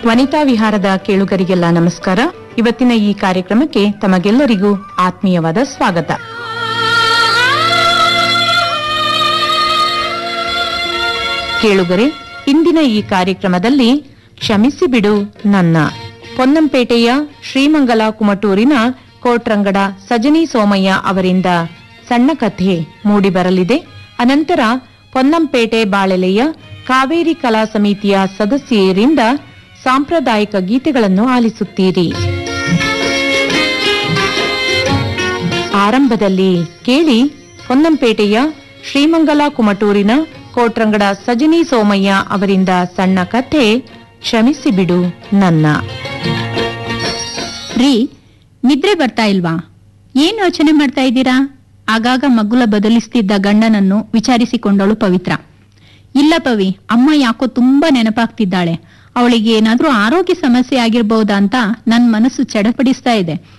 ವನಿತಾ ವಿಹಾರದ ಕೇಳುಗರಿಗೆಲ್ಲ ನಮಸ್ಕಾರ ಇವತ್ತಿನ ಈ ಕಾರ್ಯಕ್ರಮಕ್ಕೆ ತಮಗೆಲ್ಲರಿಗೂ ಆತ್ಮೀಯವಾದ ಸ್ವಾಗತ ಕೇಳುಗರೆ ಇಂದಿನ ಈ ಕಾರ್ಯಕ್ರಮದಲ್ಲಿ ಕ್ಷಮಿಸಿ ಬಿಡು ನನ್ನ ಪೊನ್ನಂಪೇಟೆಯ ಶ್ರೀಮಂಗಲ ಕುಮಟೂರಿನ ಕೋಟ್ರಂಗಡ ಸಜನಿ ಸೋಮಯ್ಯ ಅವರಿಂದ ಸಣ್ಣ ಕಥೆ ಮೂಡಿಬರಲಿದೆ ಅನಂತರ ಪೊನ್ನಂಪೇಟೆ ಬಾಳೆಲೆಯ ಕಾವೇರಿ ಕಲಾ ಸಮಿತಿಯ ಸದಸ್ಯರಿಂದ ಸಾಂಪ್ರದಾಯಿಕ ಗೀತೆಗಳನ್ನು ಆಲಿಸುತ್ತೀರಿ ಆರಂಭದಲ್ಲಿ ಕೇಳಿ ಹೊನ್ನಂಪೇಟೆಯ ಶ್ರೀಮಂಗಲ ಕುಮಟೂರಿನ ಕೋಟ್ರಂಗಡ ಸಜನಿ ಸೋಮಯ್ಯ ಅವರಿಂದ ಸಣ್ಣ ಕಥೆ ಕ್ಷಮಿಸಿ ಬಿಡು ನನ್ನ ರೀ ನಿದ್ರೆ ಬರ್ತಾ ಇಲ್ವಾ ಏನ್ ಯೋಚನೆ ಮಾಡ್ತಾ ಇದ್ದೀರಾ ಆಗಾಗ ಮಗ್ಗುಲ ಬದಲಿಸ್ತಿದ್ದ ಗಂಡನನ್ನು ವಿಚಾರಿಸಿಕೊಂಡಳು ಪವಿತ್ರ ಇಲ್ಲ ಪವಿ ಅಮ್ಮ ಯಾಕೋ ತುಂಬಾ ನೆನಪಾಗ್ತಿದ್ದಾಳೆ ಅವಳಿಗೆ ಏನಾದ್ರೂ ಆರೋಗ್ಯ ಸಮಸ್ಯೆ ಆಗಿರ್ಬಹುದಾ ಅಂತ ನನ್ ಮನಸ್ಸು ಚಡಪಡಿಸ್ತಾ ಇದೆ